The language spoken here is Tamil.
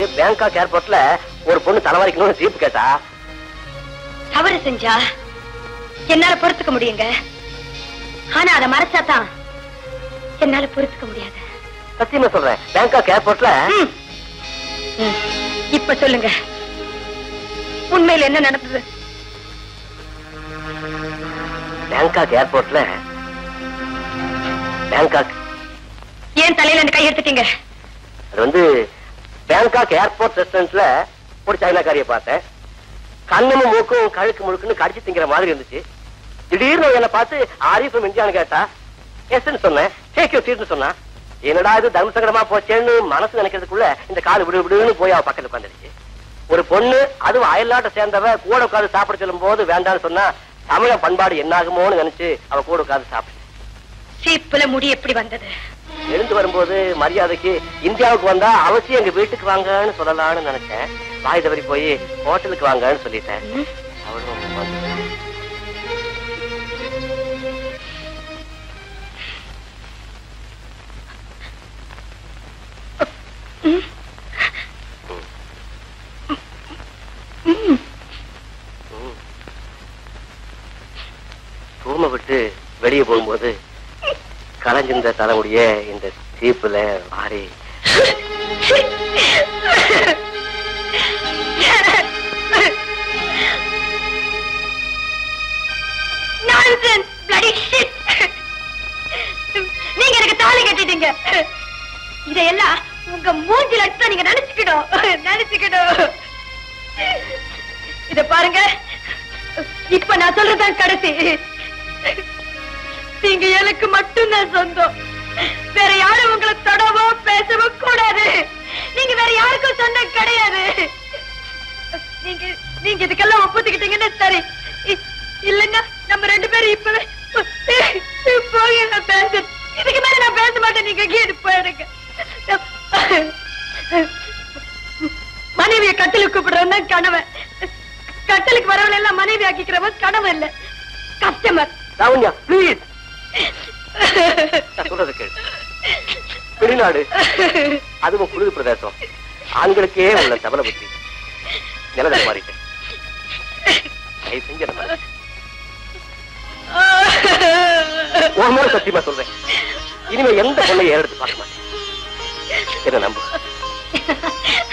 பேங்காக் ஏர்போர்ட்ல ஒரு பொண்ணு தலைவாரிக்கணும்னு சீப்பு கேட்டா தவறு செஞ்சா என்னால பொறுத்துக்க முடியுங்க ஆனா அதை மறைச்சாதான் என்னால பொறுத்துக்க முடியாது சத்தியமா சொல்றேன் பேங்காக் ஏர்போர்ட்ல ம். ம். இப்ப சொல்லுங்க உண்மையில என்ன நடந்தது பேங்காக் ஏர்போர்ட்ல பேங்காக் ஏன் தலையில இருந்து கை எடுத்துட்டீங்க அது வந்து பேங்காக் ஏர்போர்ட் ரெஸ்டாரண்ட்ல ஒரு சைனாக்காரிய பார்த்தேன் கண்ணமும் மூக்கும் கழுக்கு முழுக்குன்னு கடிச்சு திங்கிற மாதிரி இருந்துச்சு திடீர்னு என்ன பார்த்து ஆரிஃபம் இந்தியான்னு கேட்டா எஸ்ன்னு சொன்னேன் டேக் யூ சீட்னு சொன்னா என்னடா இது தர்ம சங்கடமா போச்சேன்னு மனசு நினைக்கிறதுக்குள்ள இந்த கால் விடு விடுன்னு போய் அவ பக்கத்துல உட்காந்துருச்சு ஒரு பொண்ணு அதுவும் அயல்நாட்டை சேர்ந்தவ கூட உட்கார்ந்து சாப்பிட சொல்லும் போது வேண்டாம்னு சொன்னா தமிழ பண்பாடு என்னாகுமோன்னு நினைச்சு அவ கூட உட்கார்ந்து சாப்பிட்டு சீப்புல முடி எப்படி வந்தது எழுந்து வரும்போது மரியாதைக்கு இந்தியாவுக்கு வந்தா அவசியம் எங்க வீட்டுக்கு வாங்கன்னு சொல்லலாம்னு நினைச்சேன் வாய் தவறி போய் ஹோட்டலுக்கு வாங்கன்னு சொல்லிட்டேன் ம். அவளும் வந்துட்டா. ம். ரூமை விட்டு வெளியே போகும்போது கலைஞ்சிருந்த தலைமுடிய இந்த சீப்புல வாரி Nonsense! Bloody shit! நீங்க எனக்கு தாலி கட்டிட்டீங்க இதையெல்லாம் உங்க மூஞ்சில அடிச்சா நீங்க நினைச்சுக்கணும் நினைச்சுக்கணும் இத பாருங்க இப்ப நான் சொல்றதான் கடைசி நீங்க எனக்கு மட்டும்தான் சொந்தம் வேற யாரும் உங்களை தொடவோ பேசவோ கூடாது நீங்க வேற யாருக்கும் சொந்தம் கிடையாது நீங்க நீங்க இதுக்கெல்லாம் ஒப்புத்துக்கிட்டீங்கன்னு சரி இ- இல்லைன்னா நம்ம ரெண்டு பேரும் இப்பவே போய் நான் பேச இதுக்கு மேல நான் பேச மாட்டேன் நீங்க கீடு போயிடுங்க மனைவிய கட்டிலுக்கு கூப்பிடுறவன் தான் கணவன் கட்டலுக்கு வரவன் எல்லாம் மனைவி ஆக்கிக்கிறவன் கணவன் இல்ல கஸ்டமர் லாவண்யா ப்ளீஸ் நான் சொல்றது கேளு வெளிநாடு அதுவும் குளிர் பிரதேசம் ஆண்களுக்கே உள்ள தவள புத்தி நிலத மாறிட்டேன் தயவு செஞ்சு என்ன மன்னிச்சிடு. உன் மேல சத்தியமா சொல்றேன் இனிமே எந்த பொண்ணையும் ஏறெடுத்து பார்க்க மாட்டேன் என்ன நம்பு